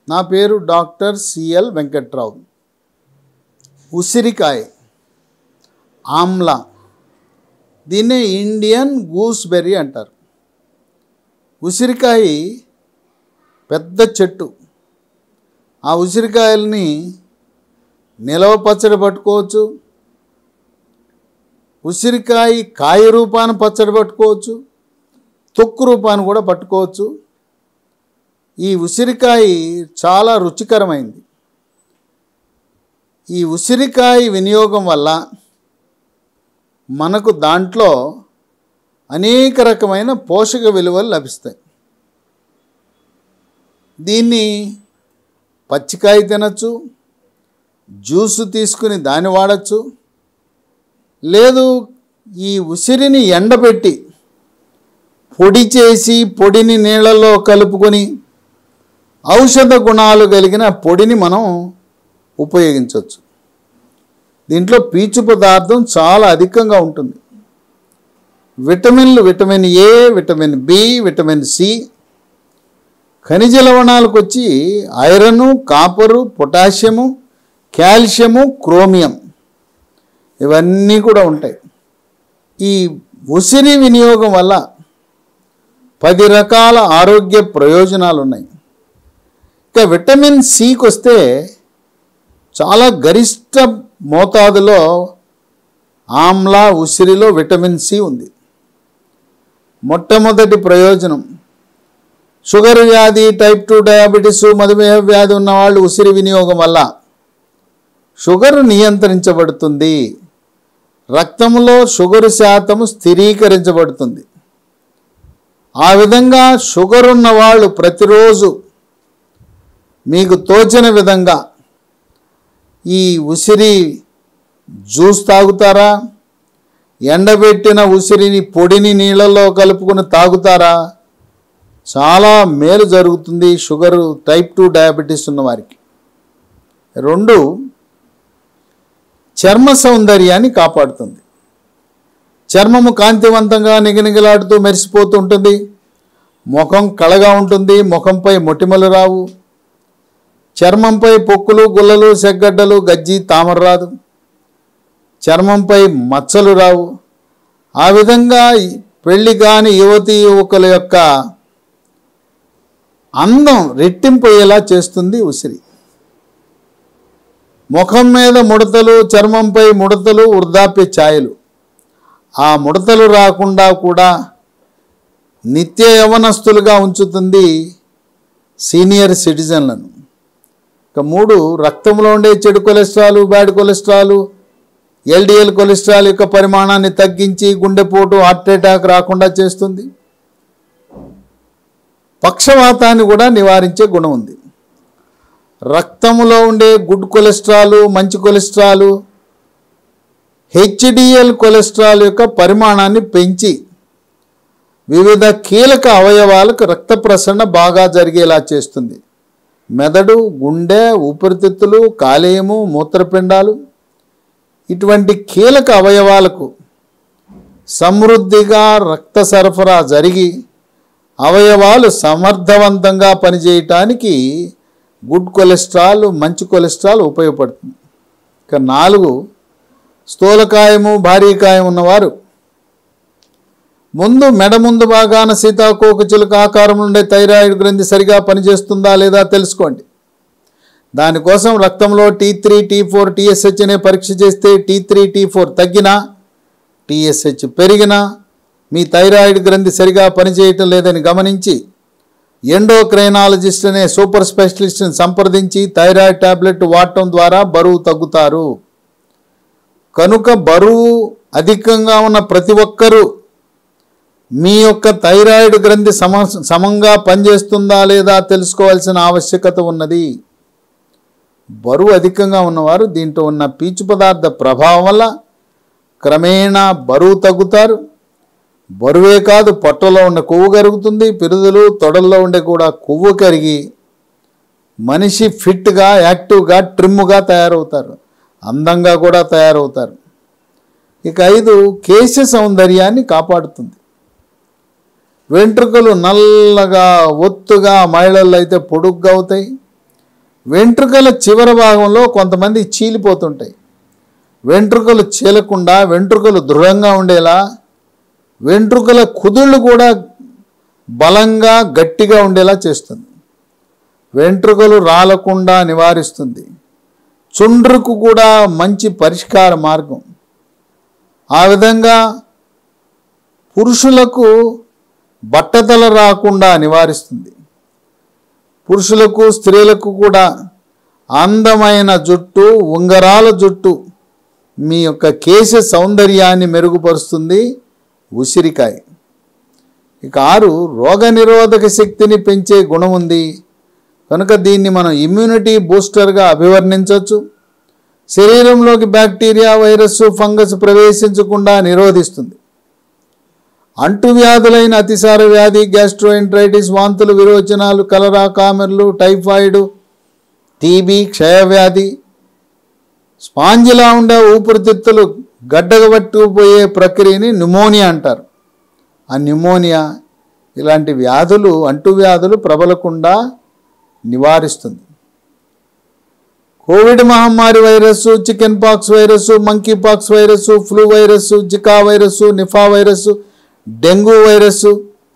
నా పేరు doctor CL Venkatrao ఉసిరికాయ ఆమ్లా దీన్నే ఇండియన్ గూస్బెర్రీ అంటారు ఉసిరికాయ పెద్ద చెట్టు ఆ ఉసిరికాయల్ని నిలవ పచ్చడి పట్టుకోవచ్చు ఉసిరికాయ కాయ రూపాన్ని పచ్చడి పట్టుకోవచ్చు తొక్కు రూపాన్ని కూడా పట్టుకోవచ్చు ఈ ఉసిరికాయ చాలా రుచికరమైంది ఈ ఉసిరికాయ వినియోగం వల్ల మనకు దాంట్లో అనేక రకమైన పోషక విలువలు లభిస్తాయి దీన్ని పచ్చికాయ తినచ్చు జ్యూసు తీసుకుని దాన్ని వాడచ్చు లేదు ఈ ఉసిరిని ఎండబెట్టి పొడి చేసి పొడిని నీళ్ళలో కలుపుకొని ఔషధ గుణాలు కలిగిన పొడిని మనం ఉపయోగించవచ్చు దీంట్లో పీచు పదార్థం చాలా అధికంగా ఉంటుంది విటమిన్లు vitamin A vitamin B vitamin C ఖనిజ లవణాలకు వచ్చి iron copper potassium calcium chromium ఇవన్నీ కూడా ఉంటాయి ఈ ఉసిరి వినియోగం వల్ల పది రకాల ఆరోగ్య ప్రయోజనాలు ఉన్నాయి ఇక విటమిన్ సికి వస్తే చాలా గరిష్ట మోతాదులో ఆమ్లా ఉసిరిలో విటమిన్ సి ఉంది మొట్టమొదటి ప్రయోజనం షుగర్ వ్యాధి టైప్ టూ డయాబెటీస్ మధుమేహ వ్యాధి ఉన్న వాళ్ళు ఉసిరి వినియోగం వల్ల షుగర్ నియంత్రించబడుతుంది రక్తంలో షుగర్ శాతము స్థిరీకరించబడుతుంది ఆ విధంగా షుగర్ ఉన్న వాళ్ళు ప్రతిరోజు మీకు తోచిన విధంగా ఈ ఉసిరి జ్యూస్ తాగుతారా ఎండబెట్టిన ఉసిరిని పొడిని నీళ్ళలో కలుపుకొని తాగుతారా చాలా మేలు జరుగుతుంది షుగరు టైప్ టూ డయాబెటీస్ ఉన్న వారికి రెండు చర్మ సౌందర్యాన్ని కాపాడుతుంది చర్మము కాంతివంతంగా నిగనిగలాడుతూ మెరిసిపోతూ ఉంటుంది ముఖం కళగా ఉంటుంది ముఖంపై మొటిమలు రావు చర్మంపై పొక్కులు గుల్లలు సెగ్గడ్డలు గజ్జి తామర రాదు చర్మంపై మచ్చలు రావు ఆ విధంగా పెళ్లి కాని యువతి యువకుల యొక్క అందం రెట్టింపయ్యేలా చేస్తుంది ఉసిరి ముఖం మీద ముడతలు చర్మంపై ముడతలు వృద్ధాప్య ఛాయలు ఆ ముడతలు రాకుండా కూడా నిత్య యవనస్తులుగా ఉంచుతుంది సీనియర్ సిటిజన్లను ఇక మూడు రక్తంలో ఉండే చెడు cholesterol bad cholesterol LDL cholesterol యొక్క పరిమాణాన్ని తగ్గించి గుండెపోటు హార్ట్ అటాక్ రాకుండా చేస్తుంది పక్షవాతాన్ని కూడా నివారించే గుణం ఉంది రక్తంలో ఉండే గుడ్ కొలెస్ట్రాల్ మంచి కొలెస్ట్రాల్ హెచ్డిఎల్ కొలెస్ట్రాల్ యొక్క పరిమాణాన్ని పెంచి వివిధ కీలక అవయవాలకు రక్త ప్రసరణ బాగా జరిగేలా చేస్తుంది మెదడు గుండె ఊపిరితిత్తులు కాలేయము మూత్రపిండాలు ఇటువంటి కీలక అవయవాలకు సమృద్ధిగా రక్త సరఫరా జరిగి అవయవాలు సమర్థవంతంగా పనిచేయటానికి గుడ్ కొలెస్ట్రాల్ మంచి కొలెస్ట్రాల్ ఉపయోగపడుతుంది ఇక నాలుగు స్థూలకాయము భారీకాయం ఉన్నవారు ముందు మెడ ముందు భాగాన సీతాకోక చిలుక ఆకారం ఉండే థైరాయిడ్ గ్రంథి సరిగా పనిచేస్తుందా లేదా తెలుసుకోండి దానికోసం రక్తంలో T three T four TSH అనే పరీక్ష చేస్తే టీ త్రీ టీ ఫోర్ తగ్గినా టీఎస్హెచ్ పెరిగినా మీ థైరాయిడ్ గ్రంథి సరిగా పనిచేయటం లేదని గమనించి ఎండోక్రైనాలజిస్ట్ అనే సూపర్ స్పెషలిస్ట్ని సంప్రదించి థైరాయిడ్ టాబ్లెట్ వాడటం ద్వారా బరువు తగ్గుతారు కనుక బరువు అధికంగా ఉన్న ప్రతి ఒక్కరూ మీ యొక్క థైరాయిడ్ గ్రంథి సమ సమంగా పనిచేస్తుందా లేదా తెలుసుకోవాల్సిన ఆవశ్యకత ఉన్నది బరువు అధికంగా ఉన్నవారు దీంట్లో ఉన్న పీచు పదార్థ ప్రభావం వల్ల క్రమేణా బరువు తగ్గుతారు బరువే కాదు పొట్టలో ఉండే కొవ్వు కరుగుతుంది పిరుదులు తొడల్లో ఉండే కూడా కొవ్వు కరిగి మనిషి ఫిట్గా యాక్టివ్గా ట్రిమ్గా తయారవుతారు అందంగా కూడా తయారవుతారు ఇక ఐదు కేశ సౌందర్యాన్ని కాపాడుతుంది వెంట్రుకలు నల్లగా ఒత్తుగా మహిళల్లో అయితే పొడుగ్గా అవుతాయి వెంట్రుకల చివరి భాగంలో కొంతమంది చీలిపోతుంటాయి వెంట్రుకలు చీలకుండా వెంట్రుకలు దృఢంగా ఉండేలా వెంట్రుకల కుదుళ్ళు కూడా బలంగా గట్టిగా ఉండేలా చేస్తుంది వెంట్రుకలు రాలకుండా నివారిస్తుంది చుండ్రుకు కూడా మంచి పరిష్కార మార్గం ఆ విధంగా పురుషులకు బట్టతల రాకుండా నివారిస్తుంది పురుషులకు స్త్రీలకు కూడా అందమైన జుట్టు ఉంగరాల జుట్టు మీ యొక్క కేశ సౌందర్యాన్ని మెరుగుపరుస్తుంది ఉసిరికాయ ఇక ఆరు రోగనిరోధక శక్తిని పెంచే గుణం ఉంది కనుక దీన్ని మనం ఇమ్యూనిటీ బూస్టర్గా అభివర్ణించవచ్చు శరీరంలోకి బ్యాక్టీరియా వైరస్ ఫంగస్ ప్రవేశించకుండా నిరోధిస్తుంది అంటువ్యాధులైన అతిసార వ్యాధి గ్యాస్ట్రోఎంట్రైటిస్ వాంతులు విరోచనాలు కలరా కామెర్లు టైఫాయిడ్ టీబీ క్షయవ్యాధి స్పాంజిలా ఉండే ఊపిరితిత్తులు గడ్డగబట్టుకుపోయే ప్రక్రియని న్యూమోనియా అంటారు ఆ న్యూమోనియా ఇలాంటి వ్యాధులు అంటువ్యాధులు ప్రబలకుండా నివారిస్తుంది కోవిడ్ మహమ్మారి virus chickenpox virus monkeypox virus flu virus Zika virus Nipah virus dengue virus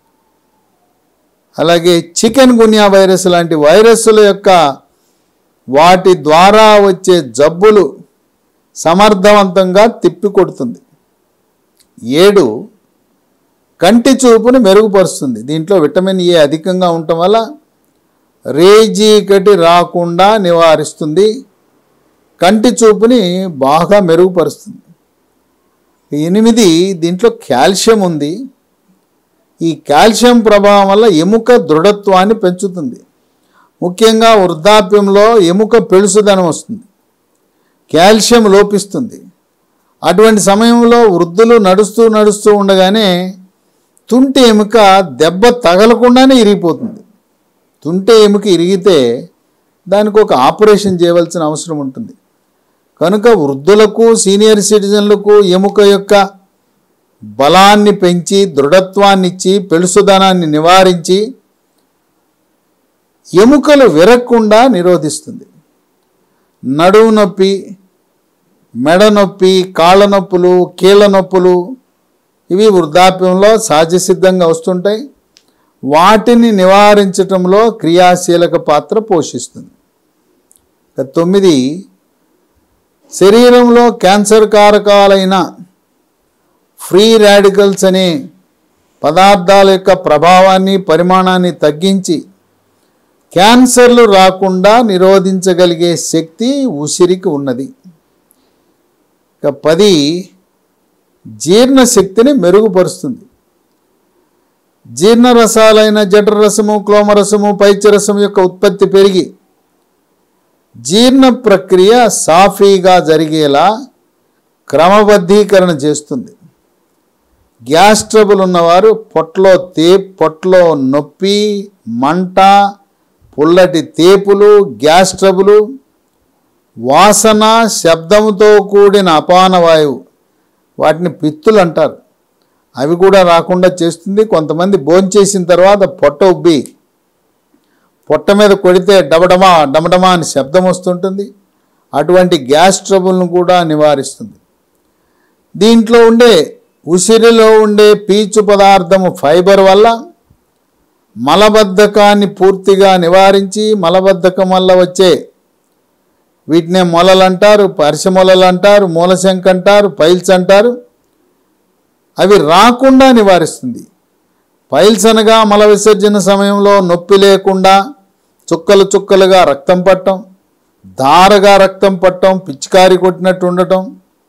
అలాగే చికెన్ గున్యా వైరస్ లాంటి వైరస్ల యొక్క వాటి ద్వారా వచ్చే జబ్బులు సమర్థవంతంగా తిప్పికొడుతుంది ఏడు కంటి చూపును మెరుగుపరుస్తుంది దీంట్లో విటమిన్ ఏ అధికంగా ఉండటం వల్ల రేజీకటి రాకుండా నివారిస్తుంది కంటి చూపుని బాగా మెరుగుపరుస్తుంది ఎనిమిది దీంట్లో కాల్షియం ఉంది ఈ కాల్షియం ప్రభావం వల్ల ఎముక దృఢత్వాన్ని పెంచుతుంది ముఖ్యంగా వృద్ధాప్యంలో ఎముక పెళుసుదనం వస్తుంది కాల్షియం లోపిస్తుంది అటువంటి సమయంలో వృద్ధులు నడుస్తూ నడుస్తూ ఉండగానే తుంటి ఎముక దెబ్బ తగలకుండానే ఇరిగిపోతుంది తుంటే ఎముక ఇరిగితే దానికి ఒక ఆపరేషన్ చేయవలసిన అవసరం ఉంటుంది కనుక వృద్ధులకు సీనియర్ సిటిజన్లకు ఎముక యొక్క బలాన్ని పెంచి దృఢత్వాన్ని ఇచ్చి పెళుసుదనాన్ని నివారించి ఎముకలు విరగకుండా నిరోధిస్తుంది నడువు నొప్పి మెడ నొప్పి కాళ్ళ నొప్పులు కీళ్ళ నొప్పులు ఇవి వృద్ధాప్యంలో సహజసిద్ధంగా వస్తుంటాయి వాటిని నివారించటంలో క్రియాశీలక పాత్ర పోషిస్తుంది ఇక తొమ్మిది శరీరంలో క్యాన్సర్ కారకాలైన ఫ్రీ రాడికల్స్ అనే పదార్థాల యొక్క ప్రభావాన్ని పరిమాణాన్ని తగ్గించి క్యాన్సర్లు రాకుండా నిరోధించగలిగే శక్తి ఉసిరికి ఉన్నది ఇక పది జీర్ణశక్తిని మెరుగుపరుస్తుంది జీర్ణరసాలైన జఠరసము క్లోమరసము పైచరసము యొక్క ఉత్పత్తి పెరిగి జీర్ణ ప్రక్రియ సాఫీగా జరిగేలా క్రమబద్ధీకరణ చేస్తుంది గ్యాస్ ట్రబుల్ ఉన్నవారు పొట్టలో తే పొట్టలో నొప్పి మంట పుల్లటి తేపులు గ్యాస్ ట్రబులు వాసన శబ్దంతో కూడిన అపాన వాయువు వాటిని పిత్తులు అంటారు అవి కూడా రాకుండా చేస్తుంది కొంతమంది భోంచేసిన తర్వాత పొట్ట ఉబ్బి పొట్ట మీద కొడితే డబడమా డమడమా అని శబ్దం వస్తుంటుంది అటువంటి గ్యాస్ ట్రబుల్ను కూడా నివారిస్తుంది దీంట్లో ఉండే ఉసిరిలో ఉండే పీచు పదార్థము ఫైబర్ వల్ల మలబద్ధకాన్ని పూర్తిగా నివారించి మలబద్ధకం వల్ల వచ్చే వీటినే మొలలు అంటారు పరిశమొలలు అంటారు మూలశంక అంటారు పైల్స్ అంటారు అవి రాకుండా నివారిస్తుంది పైల్స్ అనగా మల విసర్జన సమయంలో నొప్పి లేకుండా చుక్కలు చుక్కలుగా రక్తం పట్టడం ధారగా రక్తం పట్టడం పిచికారి కొట్టినట్టు ఉండటం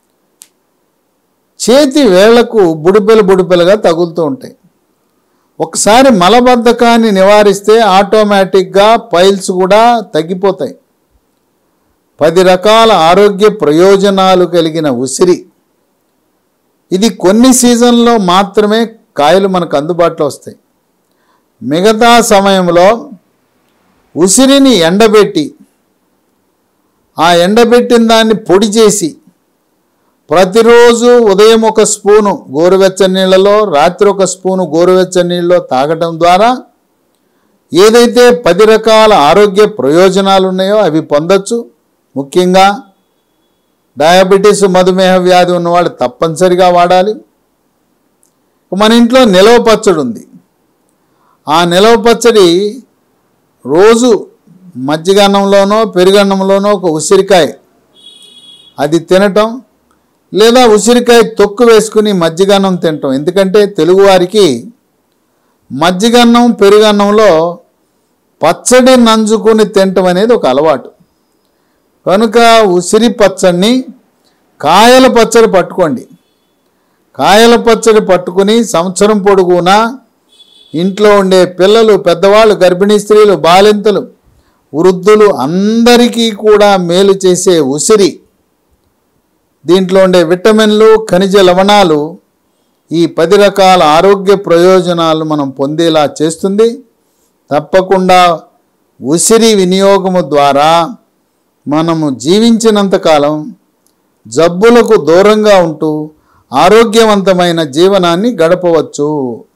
చేతి వేళ్లకు బుడిపెలు బుడిపెలుగా తగులుతూ ఉంటాయి ఒకసారి మలబద్ధకాన్ని నివారిస్తే ఆటోమేటిక్గా పైల్స్ కూడా తగ్గిపోతాయి పది రకాల ఆరోగ్య ప్రయోజనాలు కలిగిన ఉసిరి ఇది కొన్ని సీజన్లో మాత్రమే కాయలు మనకు అందుబాటులో వస్తాయి మిగతా సమయంలో ఉసిరిని ఎండబెట్టి ఆ ఎండబెట్టిన దాన్ని పొడి చేసి ప్రతిరోజు ఉదయం ఒక స్పూను గోరువెచ్చని నీళ్ళలో రాత్రి ఒక స్పూను గోరువెచ్చని నీళ్ళలో తాగటం ద్వారా ఏదైతే పది రకాల ఆరోగ్య ప్రయోజనాలు ఉన్నాయో అవి పొందొచ్చు ముఖ్యంగా డయాబెటీస్ మధుమేహ వ్యాధి ఉన్నవాళ్ళు తప్పనిసరిగా వాడాలి మన ఇంట్లో నిలవ పచ్చడి ఉంది ఆ నిలవ పచ్చడి రోజు మజ్జిగన్నంలోనో పెరుగన్నంలోనో ఒక ఉసిరికాయ అది తినటం లేదా ఉసిరికాయ తొక్కు వేసుకుని మజ్జిగన్నం తినటం ఎందుకంటే తెలుగువారికి మజ్జిగన్నం పెరుగన్నంలో పచ్చడి నంజుకుని తినటం అనేది ఒక అలవాటు కనుక ఉసిరి పచ్చడిని కాయల పచ్చడి పట్టుకోండి కాయల పచ్చడి పట్టుకుని సంవత్సరం పొడుగునా ఇంట్లో ఉండే పిల్లలు పెద్దవాళ్ళు గర్భిణీ స్త్రీలు బాలింతలు వృద్ధులు అందరికీ కూడా మేలు చేసే ఉసిరి దీంట్లో ఉండే విటమిన్లు ఖనిజ లవణాలు ఈ పది రకాల ఆరోగ్య ప్రయోజనాలు మనం పొందేలా చేస్తుంది తప్పకుండా ఉసిరి వినియోగము ద్వారా మనము జీవించినంతకాలం జబ్బులకు దూరంగా ఉంటూ ఆరోగ్యవంతమైన జీవనాన్ని గడపవచ్చు